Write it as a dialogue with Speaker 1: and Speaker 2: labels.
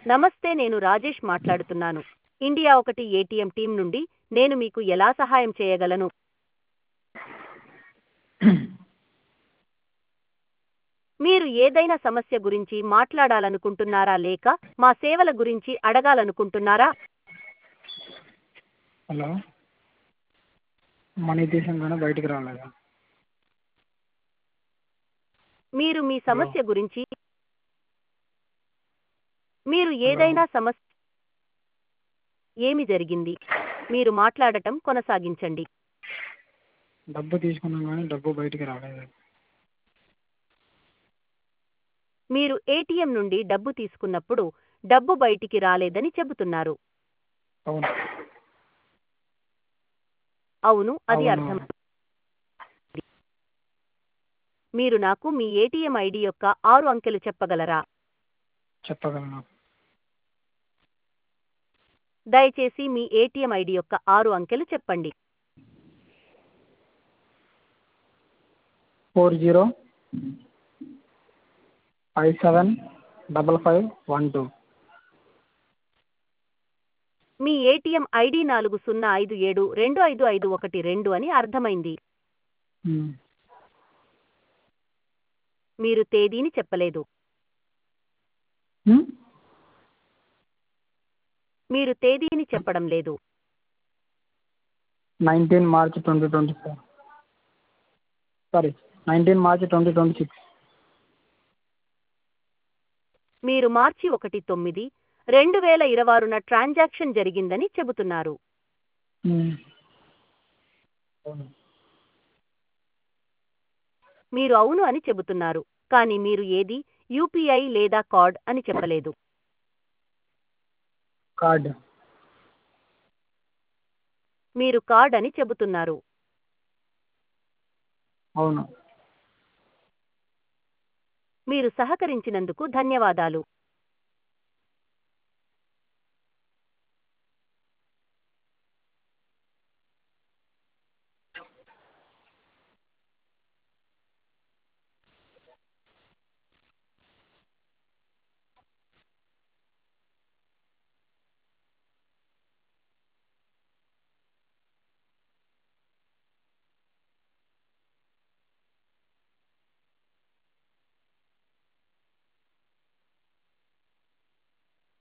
Speaker 1: నమస్తే నేను రాజేష్ మాట్లాడుతున్నాను ఇండియా ఒకటి ఏటీఎం టీం నుండి నేను మీకు ఎలా సహాయం చేయగలను మీరు ఏదైనా సమస్య గురించి మాట్లాడాలనుకుంటున్నారా లేక మా సేవల గురించి అడగాలనుకుంటున్నారా
Speaker 2: హలో మనీ తీసాను బయటికి రాలేదు
Speaker 1: మీరు మీ సమస్య గురించి మీరు ఏదైనా సమస్య ఏమి జరిగింది మీరు మాట్లాడటం కొనసాగించండి
Speaker 2: డబ్బు తీసుకున్నాం కానీ డబ్బు బయటికి రాలేదు
Speaker 1: మీరు ఏటీఎం నుండి డబ్బు తీసుకున్నప్పుడు డబ్బు బయటికి రాలేదని చెబుతున్నారు
Speaker 2: అవును
Speaker 1: అవును అది
Speaker 2: అవును.
Speaker 1: అర్థం మీరు నాకు మీ ఏటీఎం ఐడి యొక్క ఆరు అంకెలు చెప్పగలరా
Speaker 2: చెప్పగలను
Speaker 1: దయచేసి మీ ఏటీఎం ఐడి యొక్క ఆరు అంకెలు చెప్పండి
Speaker 2: four zero five seven double five one two
Speaker 1: మీ ఏటీఎం ఐడి నాలుగు సున్నా ఐదు ఏడు రెండు ఐదు ఐదు ఒకటి రెండు అని అర్థమైంది మీరు తేదీని చెప్పలేదు మీరు తేదీని చెప్పడం లేదు
Speaker 2: nineteen March twenty twenty four sorry nineteen March twenty twenty six
Speaker 1: మీరు మార్చి ఒకటి తొమ్మిది రెండు వేల ఇరవారున ట్రాన్సాక్షన్ జరిగిందని చెబుతున్నారు
Speaker 2: అవును
Speaker 1: మీరు అవును అని చెబుతున్నారు కానీ మీరు ఏది యూపీఐ లేదా కార్డ్ అని చెప్పలేదు
Speaker 2: కార్డ్
Speaker 1: మీరు కార్డ్ అని చెబుతున్నారు
Speaker 2: అవును
Speaker 1: మీరు సహకరించినందుకు ధన్యవాదాలు